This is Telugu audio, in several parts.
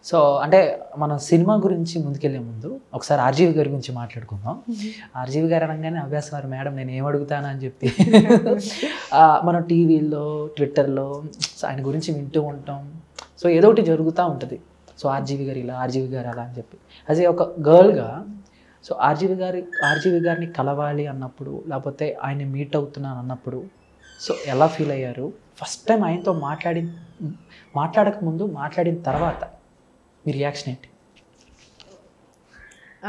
సో అంటే మనం సినిమా గురించి ముందుకెళ్లే ముందు ఒకసారి ఆర్జీవి గారి గురించి మాట్లాడుకుందాం ఆర్జీవి గారు అనగానే అభ్యాసారు మేడం నేను ఏం అడుగుతాను అని చెప్పి ఆ, మనం టీవీలో ట్విట్టర్లో ఆయన గురించి వింటూ ఉంటాం సో ఏదో ఒకటి జరుగుతూ ఉంటుంది సో ఆర్జీవి గారు ఇలా ఆర్జీవి గారు అలా అని చెప్పి అదే ఒక గర్ల్గా సో ఆర్జీవి గారి ఆర్జీవి గారిని కలవాలి అన్నప్పుడు లేకపోతే ఆయన మీట్ అవుతున్నాను అన్నప్పుడు సో ఎలా ఫీల్ అయ్యారు ఫస్ట్ టైం ఆయనతో మాట్లాడి మాట్లాడక ముందు మాట్లాడిన తర్వాత మీ రియాక్షన్ ఏంటి ఆ,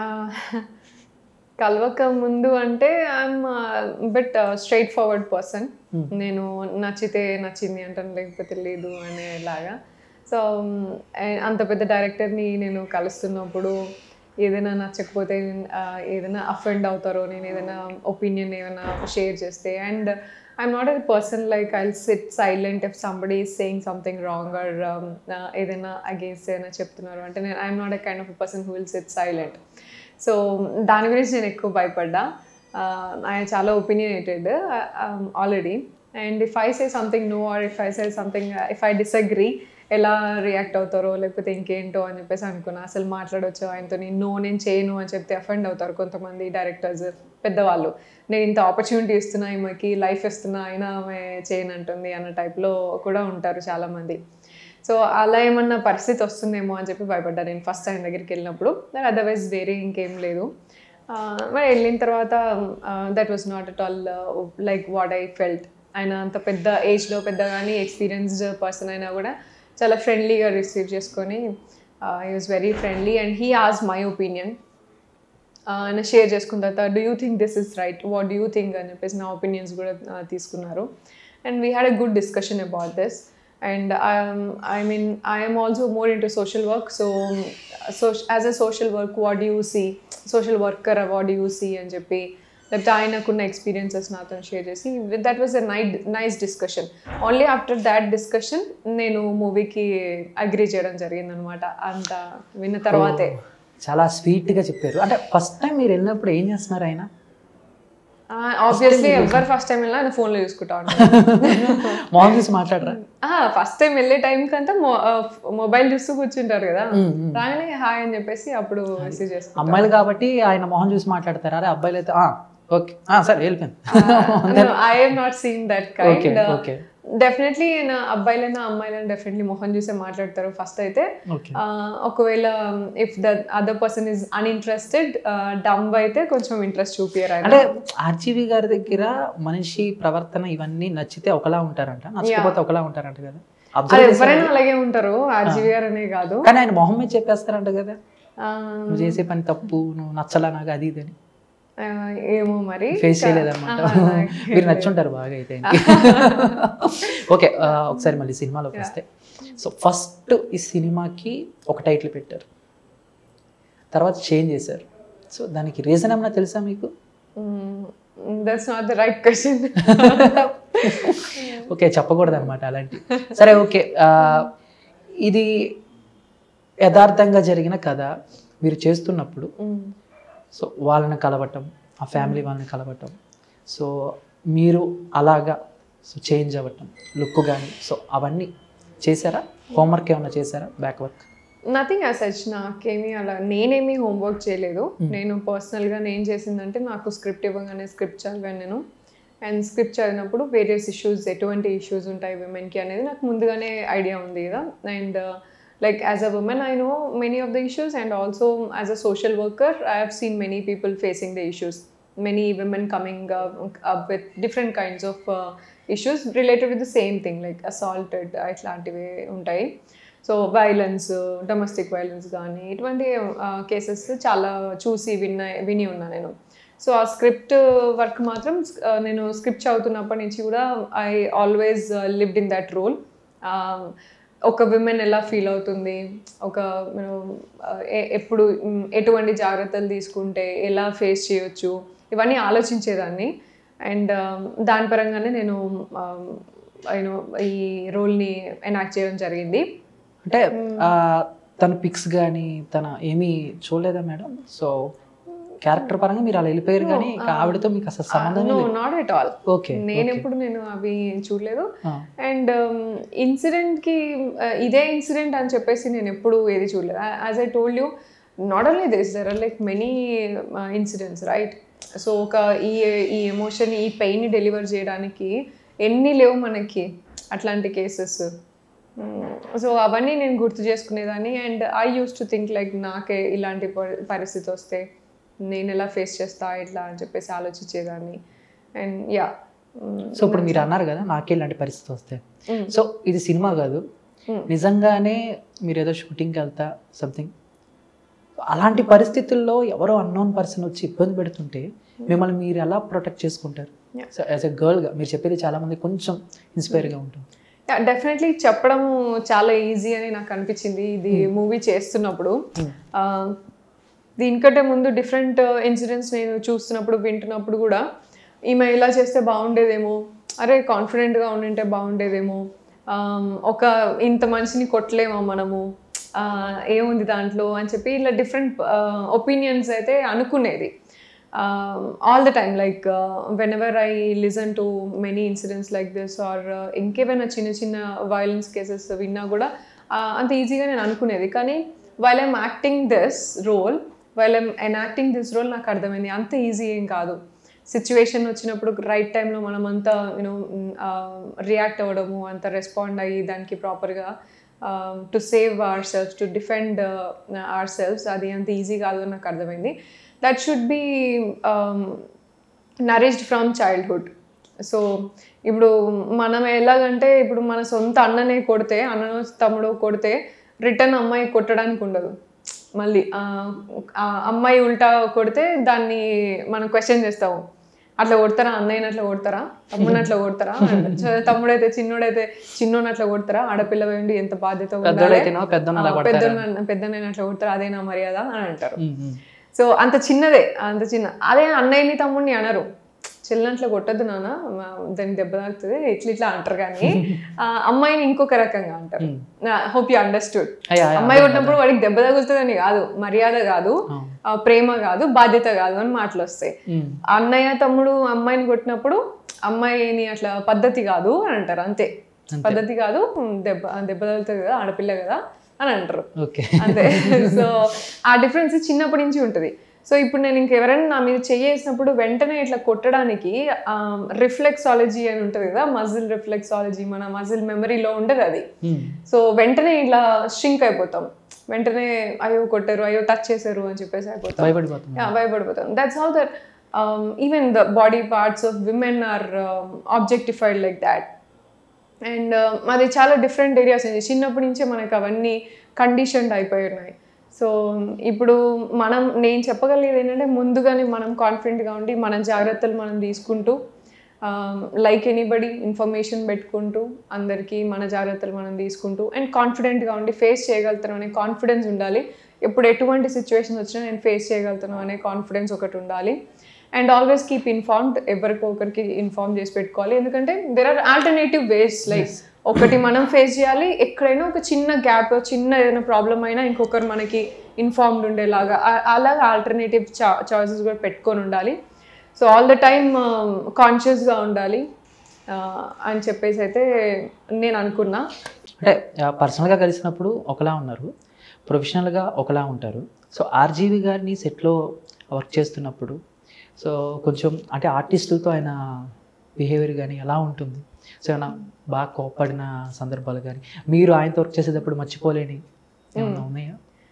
కలవక ముందు అంటే I'm but straightforward person Hmm. నేను నచ్చితే నచ్చింది అంటాను లేకపోతే లేదు అనేలాగా సో అంత పెద్ద డైరెక్టర్ని నేను కలుస్తున్నప్పుడు ఏదైనా నచ్చకపోతే ఆ, ఏదైనా అఫెండ్ అవుతారో నేను ఏదైనా ఒపీనియన్ ఏమైనా షేర్ చేస్తే and I'm not a person like I sit silent if somebody is saying something wrong or ఏదైనా అగేన్స్ట్ ఏదైనా చెప్తున్నారు అంటే నేను I'm not a kind of person who will sit silent so దాని గురించి నేను ఎక్కువ భయపడ్డా ఆయన చాలా opinionated already and if I say something no or if I say something if I disagree ఎలా రియాక్ట్ అవుతారో లేకపోతే ఇంకేంటో అని చెప్పేసి అనుకున్నా అసలు మాట్లాడవచ్చు ఆయనతో నో నేను చేయను అని చెప్తే అఫెండ్ అవుతారు కొంతమంది డైరెక్టర్స్ పెద్దవాళ్ళు నేను ఇంత ఆపర్చునిటీ ఇస్తున్నా ఈమెకి లైఫ్ ఇస్తున్నా అయినా ఆమె చేయను అంటుంది అన్న టైప్లో కూడా ఉంటారు చాలామంది సో అలా ఏమన్నా పరిస్థితి వస్తుందేమో అని చెప్పి భయపడ్డా నేను ఫస్ట్ ఆయన దగ్గరికి వెళ్ళినప్పుడు అదర్వైజ్ వేరే ఇంకేం లేదు ఆ, మరి వెళ్ళిన తర్వాత that was not at all like what I felt ఆయన అంత పెద్ద ఏజ్లో పెద్ద కానీ ఎక్స్పీరియన్స్డ్ పర్సన్ అయినా కూడా చాలా ఫ్రెండ్లీగా రిసీవ్ చేసుకొని ఈ was very friendly and he as my opinion ఆయన షేర్ చేసుకున్న తర్వాత do you think this is right what do you think అని చెప్పేసి నా ఒపీనియన్స్ కూడా uh, తీసుకున్నారు and we had a good discussion about this and I mean I'm also more into social work so so as a social work what you see social worker what you see అని చెప్పి లేకపోతే ఆయనకున్న ఎక్స్పీరియన్సెస్ నాతో షేర్ చేసి that was a night nice discussion only after that discussion నేను మూవీకి అగ్రీ చేయడం జరిగిందనమాట అంత విన్న తర్వాతే చాలా స్వీట్గా చెప్పారు అంటే ఫస్ట్ టైం మీరు వెళ్ళినప్పుడు ఏం చేస్తున్నారు ఆయన ఆబ్వియస్లీ ఎవరు ఫస్ట్ టైం వెళ్ళినా ఆయన ఫోన్లో చూసుకుంటా మొహం చూసి మాట్లాడరా ఫస్ట్ టైం వెళ్ళే టైం కంతా మొబైల్ చూస్తూ కూర్చుంటారు కదా రాగానే హాయ్ అని చెప్పేసి అప్పుడు మెసేజ్ చేస్తాం అమ్మాయిలు కాబట్టి ఆయన మొహం చూసి మాట్లాడతారు అరే అబ్బాయిలు అయితే ఓకే సరే వెళ్ళిపోయింది I'm not seen that okay kind okay definitely అబ్బాయిలైనా అమ్మాయిలైనా డెఫినెట్లీ మొహం చూసే మాట్లాడతారు ఫస్ట్ అయితే ఓకే ఆ, ఒకవేళ if the other person is uninterested dumb అయితే కొంచెం ఇంట్రెస్ట్ చూపియరు ఆయన అంటే ఆర్జీవి గారి దగ్గర మనిషి ప్రవర్తన ఇవన్నీ నచ్చితే ఒకలా ఉంటారంట నచ్చకపోతే ఒకలా ఉంటారంట కదా అది అబ్జర్వ్ ఎవరైనా అలాగే ఉంటారు ఆర్జీవి గారు అనే కాదు కానీ ఆయన మొహం మీద చెప్పేస్తారంట కదా ఆ, నువ్వు చేసే పని తప్పు నువ్వు నచ్చలా నాకు అది ఇది అని ఆ, ఏమో మరి ఫేస్ చేయలేదన్నమాట ఆహా, మీరు నచ్చుంటారు బాగా అయితే ఓకే ఒకసారి మళ్ళీ సినిమాలోకి వస్తే సో ఫస్ట్ ఈ సినిమాకి ఒక టైటిల్ పెట్టారు తర్వాత చేంజ్ చేశారు సో దానికి రీజన్ ఏమైనా తెలుసా మీకు that's not the right question okay చెప్పకూడదు అనమాట అలాంటి సరే ఓకే ఆ, ఇది యథార్థంగా జరిగిన కథ మీరు చేస్తున్నప్పుడు సో వాళ్ళని కలవటం ఆ ఫ్యామిలీ వాళ్ళని కలవటం సో మీరు అలాగా సో చేంజ్ అవ్వటం లుక్ కానీ సో అవన్నీ చేశారా హోంవర్క్ ఏమైనా చేశారా బ్యాక్ వర్క్ నథింగ్ అసచ్ నాకేమీ అలా నేనేమీ హోంవర్క్ చేయలేదు నేను పర్సనల్గా నేను చేసిందంటే నాకు స్క్రిప్ట్ ఇవ్వగానే స్క్రిప్ట్ చదివాను నేను అండ్ స్క్రిప్ట్ చదివినప్పుడు వేరియస్ ఇష్యూస్ ఎటువంటి ఇష్యూస్ ఉంటాయి విమెన్కి అనేది నాకు ముందుగానే ఐడియా ఉంది కదా and like as a woman I know many of the issues and also as a social worker I have seen many people facing the issues many women coming up with different kinds of issues related with the same thing like assaulted ఇట్లాంటివి ఉంటాయి సో వైలెన్స్ డొమెస్టిక్ వైలెన్స్ కానీ ఇటువంటి కేసెస్ చాలా చూసి విన్న విని ఉన్నా నేను సో ఆ స్క్రిప్ట్ వర్క్ మాత్రం ఆ, నేను స్క్రిప్ట్ చదువుతున్నప్పటి నుంచి కూడా I always lived in that role ఒక విమెన్ ఎలా ఫీల్ అవుతుంది ఒక you know, ఆ, ఎ- ఎప్పుడు మ్, ఎటువంటి జాగ్రత్తలు తీసుకుంటే ఎలా ఫేస్ చేయొచ్చు ఇవన్నీ ఆలోచించేదాన్ని అండ్ దాని పరంగానే నేను యూనో ఈ రోల్ని ఎనాక్ట్ చేయడం జరిగింది అంటే ఆ, తన పిక్స్ కానీ తన ఏమీ చూడలేదా మేడం సో క్యారెక్టర్ పరంగా మీరు అలా వెళ్ళిపోయారు కానీ ఇక ఆవిడతో మీకు అసలు సంబంధం no not at all okay నేను ఎప్పుడు నేను అవి చూడలేదు అండ్ ఇన్సిడెంట్ కి uh, ఇదే ఇన్సిడెంట్ అని చెప్పేసి నేను ఎప్పుడు ఏది చూడలేదు as I told you not only this there are like many incidents right so ఒక ఈ ఈ ఎమోషన్ ఈ పెయిన్ డెలివర్ చేయడానికి ఎన్ని లేవు మనకి అట్లాంటి కేసెస్ సో అవన్నీ నేను గుర్తు చేసుకునేదాన్ని and I use to think like నాకే ఇలాంటి ప- పరిస్థితి వస్తే నేను ఎలా ఫేస్ చేస్తా ఇట్లా అని చెప్పేసి ఆలోచించేదాన్ని అండ్ యా సో ఇప్పుడు మీరు అన్నారు కదా నాకే ఇలాంటి పరిస్థితి వస్తే సో ఇది సినిమా కాదు నిజంగానే మీరు ఏదో షూటింగ్కి వెళ్తా సంథింగ్ అలాంటి పరిస్థితుల్లో ఎవరో అన్నోన్ పర్సన్ వచ్చి ఇబ్బంది పెడుతుంటే మిమ్మల్ని మీరు ఎలా ప్రొటెక్ట్ చేసుకుంటారు Yeah. సో యాజ్ ఎ గర్ల్గా మీరు చెప్పేది చాలా మంది కొంచెం ఇన్స్పైర్గా ఉంటుంది డెఫినెట్లీ చెప్పడం చాలా ఈజీ అని నాకు అనిపించింది ఇది మూవీ చేస్తున్నప్పుడు ఆ, దీనికంటే ముందు డిఫరెంట్ ఇన్సిడెంట్స్ నేను చూస్తున్నప్పుడు వింటున్నప్పుడు కూడా ఈమె ఇలా చేస్తే బాగుండేదేమో అరే కాన్ఫిడెంట్గా ఉండింటే బాగుండేదేమో ఆమ్, ఒక ఇంత మనిషిని కొట్టలేమా మనము ఆ, ఏముంది దాంట్లో అని చెప్పి ఇలా డిఫరెంట్ ఒపీనియన్స్ అయితే అనుకునేది all the time like whenever I listen to many incidents like this or ఇంకేమైనా చిన్న చిన్న వైలెన్స్ కేసెస్ విన్నా కూడా uh, అంత ఈజీగా నేను అనుకునేది కానీ while I'm acting this role while I'm enacting this role నాకు అర్థమైంది అంత ఈజీ ఏం కాదు సిచ్యువేషన్ వచ్చినప్పుడు రైట్ టైంలో మనం అంతా యూనో రియాక్ట్ అవ్వడము అంత రెస్పాండ్ అయ్యి దానికి ప్రాపర్గా to save ourselves to defend ourselves అది అంత ఈజీ కాదు అని నాకు అర్థమైంది that should be nourished from childhood so ఇప్పుడు మనం ఎలాగంటే ఇప్పుడు మన సొంత అన్ననే కొడితే అన్ననో తమ్ముడు కొడితే రిటర్న్ అమ్మాయి కొట్టడానికి ఉండదు మళ్ళీ ఆ, ఆ అమ్మాయి ఉల్టా కొడితే దాన్ని మనం క్వశ్చన్ చేస్తాము అట్లా కొడతారా అన్నయ్యని అట్లా కొడతారా తమ్ముడిని అట్లా కొడతారా సో తమ్ముడైతే చిన్నోడైతే చిన్నోని అట్లా కొడతారా ఆడపిల్ల ఉండి ఎంత బాధ్యత ఉండాలి పెద్దోడైతేనో పెద్దోని అలా కొడతారా? పెద్ద పెద్దనైనా అట్లా కొడతారా అదేనా మర్యాద అని అంటారు ఉమ్, ఉమ్. సో అంత చిన్నదే అంత చిన్న అదే అన్నయ్యని తమ్ముడిని అనరు చెల్లెంట్లో కొట్టద్దు నాన్న మా- దానికి దెబ్బ తాకుతుంది ఇట్లా ఇట్లా అంటారు కానీ ఆ, అమ్మాయిని ఇంకొక రకంగా అంటారు హోప్ యూ అండర్స్టూడ్ అయ్యా, అయ్యా, అమ్మాయి కొట్టినప్పుడు వాడికి దెబ్బ తగులుతుందని కాదు మర్యాద కాదు ఆ, ప్రేమ కాదు బాధ్యత కాదు అని మాటలు వస్తాయి ఉమ్. అన్నయ్య తమ్ముడు అమ్మాయిని కొట్టినప్పుడు అమ్మాయిని అట్లా పద్ధతి కాదు అని అంటారు అంతే పద్ధతి కాదు దెబ్బ దెబ్బ తగులుతుంది కదా ఆడపిల్ల కదా అని అంటారు ఓకే అంతే సో ఆ డిఫరెన్స్ చిన్నప్పటి నుంచి ఉంటుంది సో ఇప్పుడు నేను ఇంకెవరైనా నా మీద చెయ్యేసినప్పుడు వెంటనే ఇట్లా కొట్టడానికి రిఫ్లెక్సాలజీ అని ఉంటుంది కదా మజిల్ రిఫ్లెక్సాలజీ మన మజిల్ మెమరీలో ఉండదు అది ఉమ్. సో వెంటనే ఇట్లా షింక్ అయిపోతాం వెంటనే అయ్యో కొట్టారు అయ్యో టచ్ చేశారు అని చెప్పేసి అయిపోతాం భయపడిపోతుంది yeah భయపడిపోతాం that's how that even the body parts of women are objectified like that and అది చాలా డిఫరెంట్ ఏరియాస్ ఉంది చిన్నప్పటి నుంచే మనకు అవన్నీ కండిషన్డ్ అయిపోయి ఉన్నాయి సో ఇప్పుడు మనం నేను చెప్పగలిగేది ఏంటంటే ముందుగానే మనం కాన్ఫిడెంట్గా ఉండి మన జాగ్రత్తలు మనం తీసుకుంటూ లైక్ ఎనీబడి ఇన్ఫర్మేషన్ పెట్టుకుంటూ అందరికీ మన జాగ్రత్తలు మనం తీసుకుంటూ అండ్ కాన్ఫిడెంట్గా ఉండి ఫేస్ చేయగలుగుతాం అనే కాన్ఫిడెన్స్ ఉండాలి ఎప్పుడు ఎటువంటి సిచ్యువేషన్ వచ్చినా నేను ఫేస్ చేయగలుగుతాను అనే కాన్ఫిడెన్స్ ఒకటి ఉండాలి అండ్ ఆల్వేస్ కీప్ ఇన్ఫార్మ్డ్ ఎవరికి ఒకరికి ఇన్ఫార్మ్ చేసి పెట్టుకోవాలి ఎందుకంటే there are alternative ways like ఒకటి మనం ఫేస్ చేయాలి ఎక్కడైనా ఒక చిన్న గ్యాప్ చిన్న ఏదైనా ప్రాబ్లం అయినా ఇంకొకరు మనకి ఇన్ఫార్మ్డ్ ఉండేలాగా ఆ- అలాగా ఆల్టర్నేటివ్ చాయిసెస్ కూడా పెట్టుకొని ఉండాలి సో ఆల్ ద టైమ్ కాన్షియస్గా ఉండాలి ఆ, అని చెప్పేసి అయితే నేను అనుకున్నా అంటే పర్సనల్గా కలిసినప్పుడు ఒకలా ఉన్నారు ప్రొఫెషనల్గా ఒకలా ఉంటారు సో ఆర్జీవి గారిని సెట్లో వర్క్ చేస్తున్నప్పుడు సో కొంచెం అంటే ఆర్టిస్టులతో ఆయన బిహేవియర్ కానీ ఎలా ఉంటుంది సో ఏమైనా బాగా కోప్పడిన సందర్భాలు కానీ మీరు ఆయనతో వర్క్ చేసేటప్పుడు మర్చిపోలేని ఏమైనా ఉన్నాయా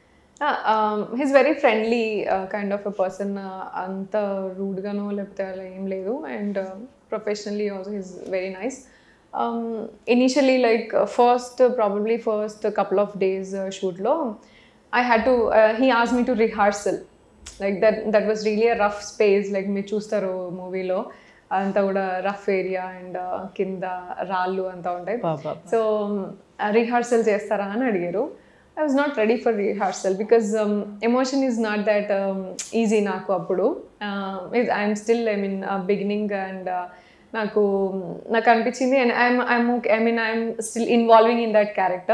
he's very friendly kind of a person అంత రూడ్గానో లేకపోతే అలా ఏం లేదు and professionally also he's very nice initially like first probably first couple of days షూట్లో I had to he ask me to rehearsal like that that was really a rough space like మీరు చూస్తారు మూవీలో అంతా కూడా రఫ్ ఏరియా అండ్ కింద రాళ్ళు అంతా ఉంటాయి పాప సో రిహార్సల్ చేస్తారా అని అడిగారు I was not ready for rehearsal because emotion is not that easy నాకు అప్పుడు I'm still I mean beginning and నాకు నాకు అనిపించింది and I'm I'm okay I mean I'm still involving in that character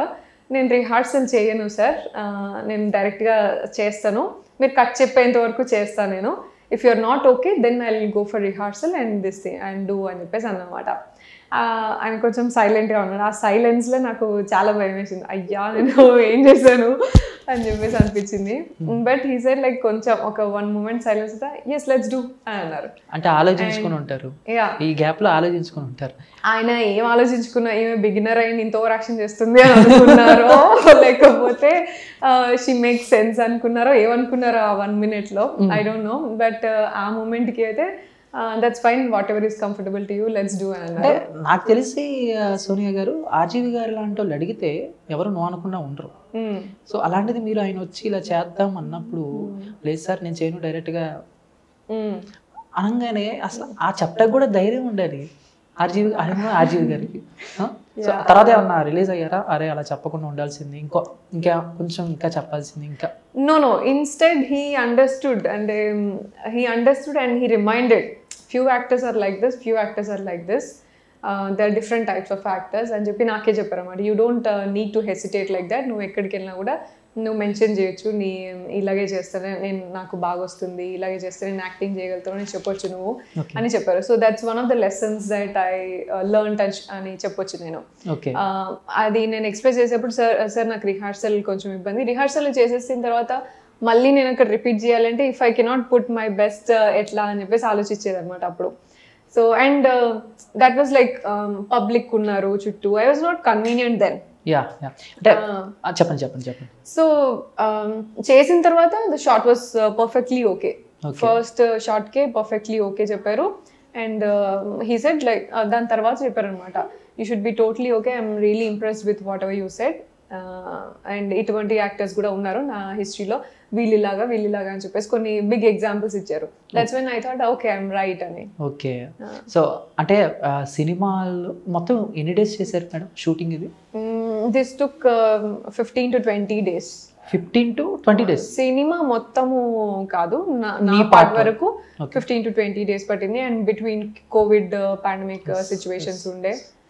నేను రిహార్సల్ చేయను సార్ నేను డైరెక్ట్గా చేస్తాను మీరు కట్ చెప్పేంత వరకు చేస్తాను నేను if you're not okay then I will go for rehearsal and this thing and do అని చెప్పేసి అన్నమాట ఆ, ఆయన కొంచెం సైలెంట్గా ఉన్నాడు ఆ సైలెన్స్లో నాకు చాలా భయం వేసింది అయ్యా నేను ఏం చేశాను అని చెప్పేసి అనిపించింది బట్ హీ సైడ్ లైక్ కొంచెం ఒక one moment silence yes let's do అని అన్నారు అంటే ఆలోచించుకొని ఉంటారు యా ఈ గ్యాప్ లో ఆలోచించుకొని ఉంటారు ఆయన ఏం ఆలోచించుకున్నా ఈమె బిగినర్ అయింది ఇంత ఓవర్ యాక్షన్ చేస్తుంది అని అనుకున్నారో లేకపోతే షీ మేక్ సెన్స్ అనుకున్నారో ఏమనుకున్నారో ఆ వన్ మినిట్లో ఐ డోంట్ నో బట్ ఆ మూమెంట్కి అయితే that's fine whatever is comfortable to you let's do అని అంటే అన్నారు నాకు తెలిసి ఆ, సోనియా గారు ఆర్జీవి గారు లాంటి వాళ్ళు అడిగితే ఎవరు నో అనకుండా ఉండరు Mm. సో అలాంటిది మీరు ఆయన వచ్చి ఇలా చేద్దాం అన్నప్పుడు లేదు సార్ నేను చేయను డైరెక్ట్గా Mm. అనగానే అసలు ఆ చెప్పడానికి కూడా ధైర్యం ఉండాలి ఆర్జీవి ఆయన ఆర్జీవి గారికి ఆ? సో తర్వాత ఏమన్నా రిలీజ్ అయ్యారా అరే అలా చెప్పకుండా ఉండాల్సింది ఇంకో ఇంకా కొంచెం ఇంకా చెప్పాల్సింది ఇంకా No, no. Instead, he understood and um, he understood and he reminded few actors are like this, few actors are like this. Uh, there are different types of actors అని చెప్పి నాకే చెప్పారు అన్నమాట you don't need to hesitate like that నువ్వు ఎక్కడికి వెళ్ళినా కూడా నువ్వు మెన్షన్ చేయొచ్చు నీ ఇలాగే చేస్తానే నేను నాకు బాగా వస్తుంది ఇలాగే చేస్తే నేను యాక్టింగ్ చేయగలుగుతాను అని చెప్పొచ్చు నువ్వు అని చెప్పారు so that's one of the lessons that I learn అని చెప్పొచ్చు నేను ఓకే ఆ, అది నేను ఎక్స్ప్రెస్ చేసేప్పుడు సార్ సార్ నాకు రిహార్సల్ కొంచెం ఇబ్బంది రిహార్సల్ చేసేసిన తర్వాత మళ్ళీ నేను అక్కడ రిపీట్ చేయాలంటే if I cannot put my best ఎట్లా అని చెప్పేసి ఆలోచించేది అనమాట అప్పుడు so and that was like public ఉన్నారు చుట్టూ I was not convenient then yeah yeah అంటే ఆ, చెప్పండి చెప్పండి చెప్పండి సో చేసిన తర్వాత the shot was perfectly okay Okay. First షార్ట్కే పర్ఫెక్ట్లీ ఓకే చెప్పారు అండ్ హీ సెడ్ లైక్ దాని తర్వాత చెప్పారు అనమాట you should be totally okay I'm really impressed with whatever you said and ఇటువంటి యాక్టర్స్ కూడా ఉన్నారు నా హిస్టరీలో వీళ్ళిలాగా వీళ్ళిలాగా అని చెప్పేసి కొన్ని బిగ్ ఎగ్జాంపుల్స్ ఇచ్చారు that's when I thought okay I'm right అని ఓకే సో అంటే ఆ, సినిమాలు మొత్తం ఎన్ని డేస్ చేశారు మేడం షూటింగ్ ఇది this took fifteen to twenty days fifteen to twenty days సినిమా మొత్తము కాదు నా- నా మీ పార్ట్ part వరకు Okay. Fifteen to twenty days పట్టింది and between COVID pandemic situations ఉండే